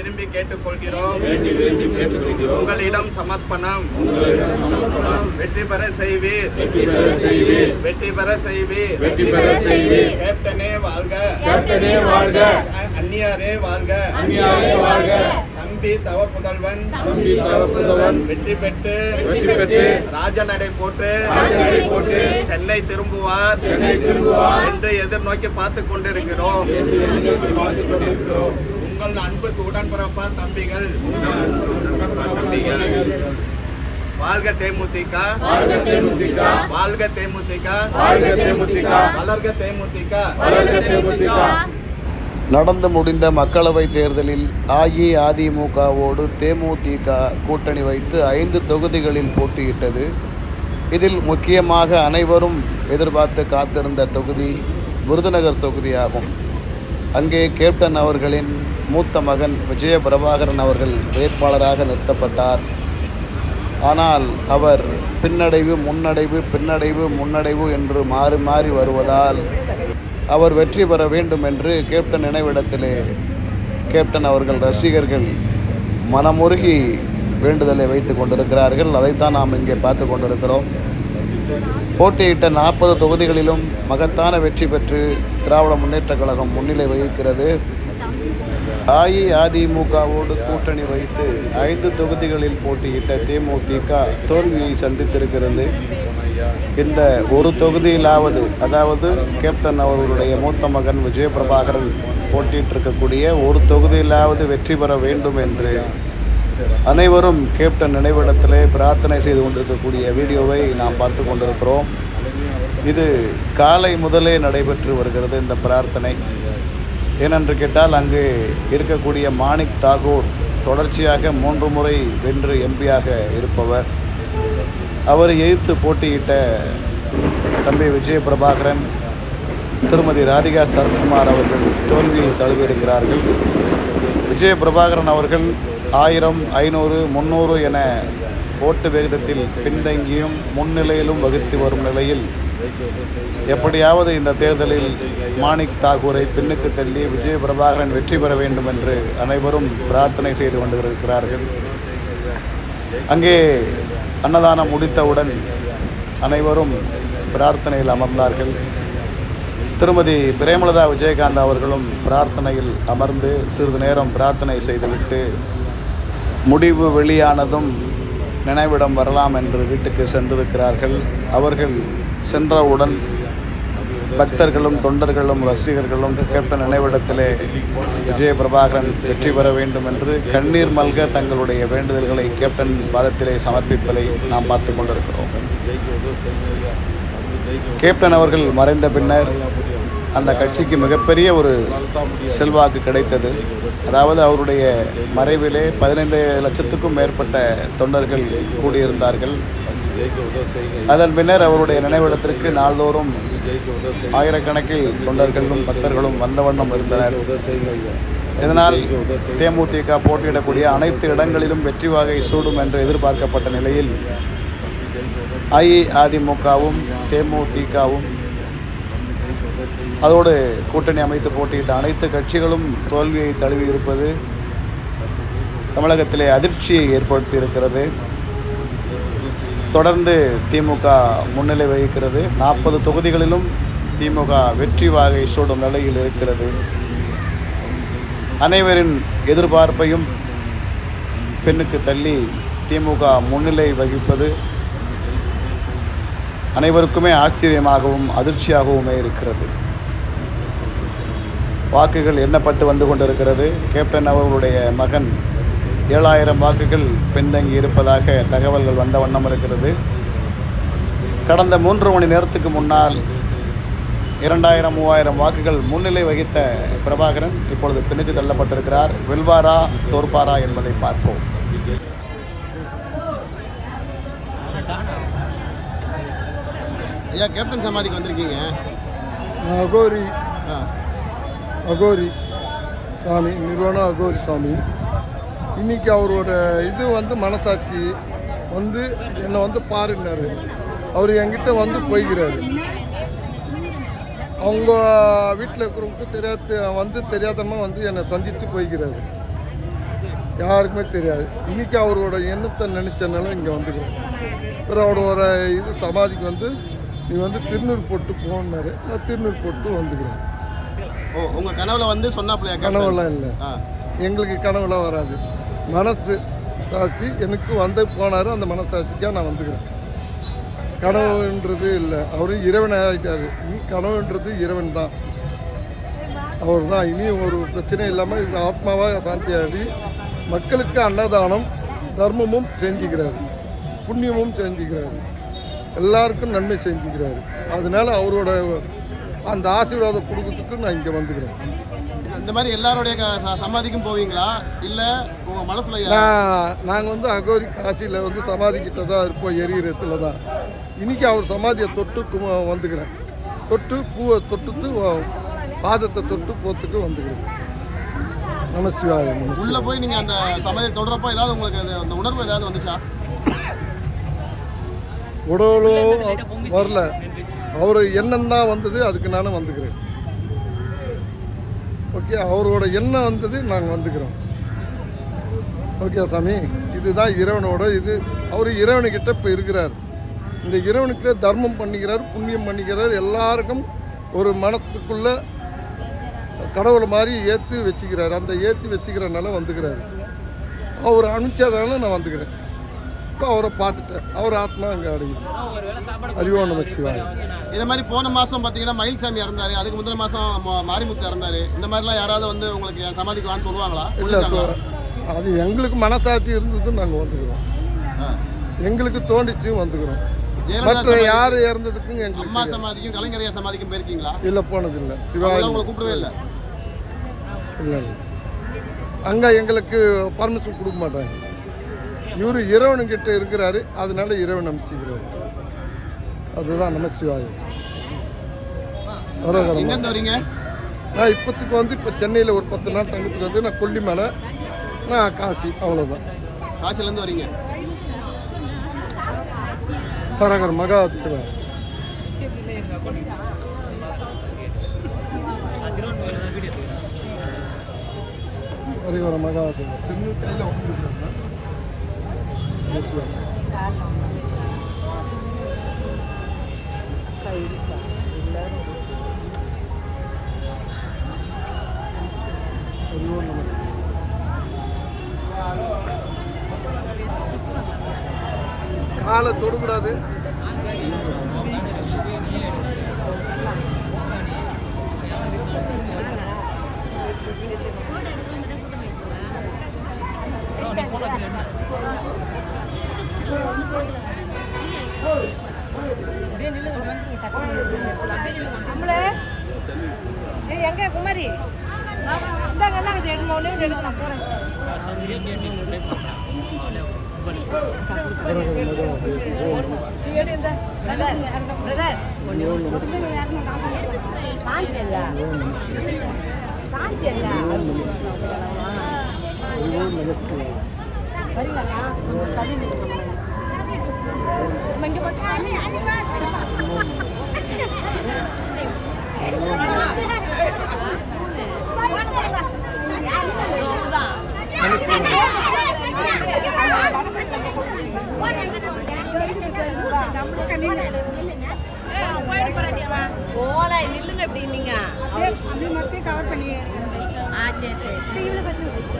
விரும்பி கேட்டுக்கொள்கிறோம் வேண்டி விரும்பி கேட்டுக்கொள்கிறோம் உங்களிடம் சமர்ப்பணம் உங்களிடம் சமர்ப்பணம் வெற்றி பெற செய்வீர் வெற்றி பெற செய்வீர் வெற்றி பெற செய்வீர் வெற்றி பெற செய்வீர் கேப்டனே வாழ்க கேப்டனே வாழ்க அ- அந்நியாரே வாழ்க அந்நியாரே வாழ்க தம்பி தவ புதல்வன் தம்பி தவப்புதவன் வெற்றி பெற்று வெற்றி பெற்று ராஜநடை போட்டு ராஜநடை போட்டு சென்னை திரும்புவார் சென்னை திரும்புவார் என்று எதிர்நோக்கி பார்த்து கொண்டிருக்கிறோம் என்று எதிர்நோக்கி பார்த்துக் கொண்டிருக்கிறோம் உங்கள் அன்புக்கு உடன்பிறப்பா தம்பிகள் வாழ்க தேமுதிக வாழ்க தேமுதிக வாழ்க தேமுதிக வாழ்க தேமுதிக வளர்க தேமுதிக வளர்க தேமுதிக நடந்து முடிந்த மக்களவைத் தேர்தலில் அஇஅதிமுகவோடு தேமுதிக கூட்டணி வைத்து ஐந்து தொகுதிகளில் போட்டியிட்டது இதில் முக்கியமாக அனைவரும் எதிர்பார்த்து காத்திருந்த தொகுதி விருதுநகர் தொகுதியாகும் அங்கே கேப்டன் அவர்களின் மூத்த மகன் விஜய பிரபாகரன் அவர்கள் வேட்பாளராக நிறுத்தப்பட்டார் ஆனால் அவர் பின்னடைவு முன்னடைவு பின்னடைவு முன்னடைவு என்று மாறி மாறி வருவதால் அவர் வெற்றி பெற வேண்டும் என்று கேப்டன் நினைவிடத்திலே கேப்டன் அவர்கள் ரசிகர்கள் மனமுருகி வேண்டுதலை வைத்து கொண்டிருக்கிறார்கள் அதைத்தான் நாம் இங்கே பார்த்து கொண்டிருக்கிறோம் போட்டியிட்ட நாற்பது தொகுதிகளிலும் மகத்தான வெற்றி பெற்று திராவிட முன்னேற்றக் கழகம் முன்னிலை வகிக்கிறது அஇஅதிமுகவோடு கூட்டணி வைத்து ஐந்து தொகுதிகளில் போட்டியிட்ட தேமுதிக தோல்வியை சந்தித்திருக்கிறது இந்த ஒரு தொகுதியிலாவது அதாவது கேப்டன் அவர்களுடைய மூத்த மகன் விஜயபிரபாகரன் போட்டியிட்டிருக்கக்கூடிய ஒரு தொகுதியிலாவது வெற்றி பெற வேண்டும் என்று அனைவரும் கேப்டன் நினைவிடத்திலே பிரார்த்தனை செய்து கொண்டிருக்கக்கூடிய வீடியோவை நாம் பார்த்து கொண்டிருக்கிறோம் இது காலை முதலே நடைபெற்று வருகிறது இந்த பிரார்த்தனை ஏனென்று கேட்டால் அங்கு இருக்கக்கூடிய மாணிக் தாகூர் தொடர்ச்சியாக மூன்று முறை வென்று எம்பியாக இருப்பவர் அவரை எதிர்த்து போட்டியிட்ட தம்பி விஜய பிரபாகரன் திருமதி ராதிகா சரத்குமார் அவர்கள் தோல்வியை தழுவியிருக்கிறார்கள் விஜய பிரபாகரன் அவர்கள் ஆயிரம் ஐநூறு முந்நூறு என ஓட்டு விகிதத்தில் பின்தங்கியும் முன்னிலையிலும் வகித்து வரும் நிலையில் எப்படியாவது இந்த தேர்தலில் மாணிக் தாகூரை பின்னுக்கு தள்ளி விஜய பிரபாகரன் வெற்றி பெற வேண்டும் என்று அனைவரும் பிரார்த்தனை செய்து கொண்டிருக்கிறார்கள் அங்கே அன்னதானம் முடித்தவுடன் அனைவரும் பிரார்த்தனையில் அமர்ந்தார்கள் திருமதி பிரேமலதா விஜயகாந்த் அவர்களும் பிரார்த்தனையில் அமர்ந்து சிறிது நேரம் பிரார்த்தனை செய்துவிட்டு முடிவு வெளியானதும் நினைவிடம் வரலாம் என்று வீட்டுக்கு சென்றிருக்கிறார்கள் அவர்கள் சென்றவுடன் பக்தர்களும் தொண்டர்களும் ரசிகர்களும் கேப்டன் நினைவிடத்திலே விஜய பிரபாகரன் வெற்றி பெற வேண்டும் என்று கண்ணீர் மல்க தங்களுடைய வேண்டுதல்களை கேப்டன் பாதத்திலே சமர்ப்பிப்பதை நாம் பார்த்து கொண்டிருக்கிறோம் கேப்டன் அவர்கள் மறைந்த பின்னர் அந்த கட்சிக்கு மிகப்பெரிய ஒரு செல்வாக்கு கிடைத்தது அதாவது அவருடைய மறைவிலே பதினைந்து லட்சத்துக்கும் மேற்பட்ட தொண்டர்கள் கூடியிருந்தார்கள் அதன் பின்னர் அவருடைய நினைவிடத்திற்கு நாள்தோறும் ஆயிரக்கணக்கில் தொண்டர்களும் பக்தர்களும் வந்த வண்ணம் இருந்தனர் இதனால் தேமுதிக போட்டியிடக்கூடிய அனைத்து இடங்களிலும் வெற்றி வாகை சூடும் என்று எதிர்பார்க்கப்பட்ட நிலையில் அஇஅதிமுகவும் தேமுதிகவும் அதோடு கூட்டணி அமைத்து போட்டியிட்ட அனைத்து கட்சிகளும் தோல்வியை தழுவி இருப்பது தமிழகத்திலே அதிர்ச்சியை ஏற்படுத்தி இருக்கிறது தொடர்ந்து திமுக முன்னிலை வகிக்கிறது நாற்பது தொகுதிகளிலும் திமுக வெற்றி வாகை சூடும் நிலையில் இருக்கிறது அனைவரின் எதிர்பார்ப்பையும் பெண்ணுக்கு தள்ளி திமுக முன்னிலை வகிப்பது அனைவருக்குமே ஆச்சரியமாகவும் அதிர்ச்சியாகவுமே இருக்கிறது வாக்குகள் எண்ணப்பட்டு வந்து கொண்டிருக்கிறது கேப்டன் அவர்களுடைய மகன் ஏழாயிரம் வாக்குகள் பின்தங்கி இருப்பதாக தகவல்கள் வந்த வண்ணம் இருக்கிறது கடந்த மூன்று மணி நேரத்துக்கு முன்னால் இரண்டாயிரம் மூவாயிரம் வாக்குகள் முன்னிலை வகித்த பிரபாகரன் இப்பொழுது பின்னுக்கு தள்ளப்பட்டிருக்கிறார் வெல்வாரா தோற்பாரா என்பதை பார்ப்போம் ஐயா கேப்டன் சமாதிக்கு வந்திருக்கீங்க அகோரி ஆ அகோரி சாமி நிறுவனம் அகோரி சாமி இன்னைக்கு அவரோட இது வந்து மனசாட்சி வந்து என்னை வந்து பாருன்னாரு அவர் என்கிட்ட வந்து போய்கிறாரு அவங்க வீட்டில் இருக்கிறவங்களுக்கு தெரியாத வந்து தெரியாதமா வந்து என்னை சந்தித்து போய்கிறாரு யாருக்குமே தெரியாது இன்னைக்கு அவரோட எண்ணத்தை நினச்சனால இங்கே வந்துக்கிறோம் அப்புறம் அவரோட இது சமாதிக்கு வந்து நீ வந்து திருநூறு போட்டு போனாரு நான் திருநூறு போட்டு வந்துக்கிறேன் ஓ உங்கள் கனவுல வந்து சொன்னாப்லையா கனவுலாம் இல்லை ஆ எங்களுக்கு கனவுலாம் வராது மனசு சாட்சி எனக்கு வந்து போனார் அந்த மனசாட்சிக்காக நான் வந்துக்கிறேன் கனவுன்றது இல்லை அவரு இறைவன் ஆகிட்டாரு இனி கனவுன்றது இறைவன் தான் அவர் தான் இனி ஒரு பிரச்சனை இல்லாமல் இது ஆத்மாவாக சாந்தியாடி மக்களுக்கு அன்னதானம் தர்மமும் செஞ்சுக்கிறாரு புண்ணியமும் செஞ்சுக்கிறாரு எல்லாருக்கும் நன்மை செஞ்சுக்கிறாரு அதனால அவரோட அந்த ஆசீர்வாதம் கொடுக்கறதுக்கு நான் இங்கே வந்துக்கிறேன் இந்த மாதிரி எல்லாருடைய க- ச- சமாதிக்கும் போவீங்களா இல்லை உங்கள் மனசுல நான் நாங்கள் வந்து அகோரி காசியில் வந்து சமாதி கிட்ட தான் இருப்போம் எரியறதுல தான் இன்னைக்கு அவர் சமாதியை தொட்டு கு- வந்துக்கிறேன் தொட்டு பூவை தொட்டுட்டு வ- பாதத்தை தொட்டு போத்துட்டு வந்துக்கிறேன் நமசிவாய நமசிவாய உள்ள போய் நீங்கள் அந்த சமாதி தொடரப்போ ஏதாவது உங்களுக்கு அது அந்த உணர்வு ஏதாவது வந்துச்சா உடலோ வரல அவர் எண்ணம் தான் வந்தது அதுக்கு நானும் வந்துக்கிறேன் ஓகே அவரோட எண்ணம் வந்தது நாங்கள் வந்துக்கிறோம் ஓகே சாமி இதுதான் இறைவனோட இது அவர் இறைவனுக்கிட்ட இப்போ இருக்கிறார் இந்த இறைவனுக்கு தர்மம் பண்ணிக்கிறார் புண்ணியம் பண்ணிக்கிறார் எல்லாருக்கும் ஒரு மனத்துக்குள்ள கடவுளை மாதிரி ஏற்றி வச்சுக்கிறார் அந்த ஏற்றி வச்சுக்கிறனால வந்துக்கிறாரு அவர் அனுப்பிச்சதால நான் வந்துக்கிறேன் இப்போ அவரை பார்த்துட்டேன் அவர் ஆத்மா அங்கே அடையுது அறிவோ நம சிவாய் இதே மாதிரி போன மாதம் பார்த்தீங்கன்னா மயில்சாமி இறந்தாரு அதுக்கு முந்தின மாதம் மாரிமுத்து இறந்தாரு இந்த மாதிரிலாம் யாராவது வந்து உங்களுக்கு என் சமாதிக்கு வான்னு சொல்லுவாங்களா இல்லை சொல்லிருக்காங்களா? அது எங்களுக்கு மனசாட்சி இருந்தது நாங்கள் வந்துக்கிறோம் ஆ. எங்களுக்கு தோண்டிச்சு வந்துக்கிறோம் ஜெயலலிதா மற்ற சமாதி- யார் இறந்ததுக்கும் எங்களுக்கு அம்மா சமாதிக்கும் கலைஞரையா சமாதிக்கும் போயிருக்கீங்களா இல்லை போனதில்லை சிவாய் அவங்களாம் உங்களை கூப்பிடவே இல்லை இல்லை இல்லை அங்கே எங்களுக்கு பர்மிஷன் கொடுக்க மாட்டாங்க இவர் இறைவனுக்கிட்ட இருக்கிறாரு அதனால இறைவன் அமைச்சிக்கிறாரு அதுதான் நம சிவாயம் வரோகரம் எங்கேருந்து வரீங்க நான் இப்போத்துக்கு வந்து இப்போ சென்னையில் ஒரு பத்து நாள் தங்கத்துக்கு வந்து நான் கொல்லிமலை நான் காசி அவ்வளோதான் காய்ச்சலேருந்து வரீங்க ஹரஹர் மகாதேவா ஹரிஹர மகாதேவா திரும்ப கையில் உட்காந்துருக்காங்க காலை தொடக்கூடாது நம்மளே ஏய் எங்க குமாரி இந்தாங்க இந்தாங்க இது எடுங்க ஒண்ணே ஒண்ணு எடுங்க நான் போறேன் நீ எடு இந்த பிரதர் பிரதர் சாந்தி இல்ல சாந்தி இல்ல வரீங்களா தண்ணி நம்ம இங்க போல நில்லுங்க இப்படி நீங்க அப்படி மொத்தம் கவர் பண்ணி ஆ சரி சரி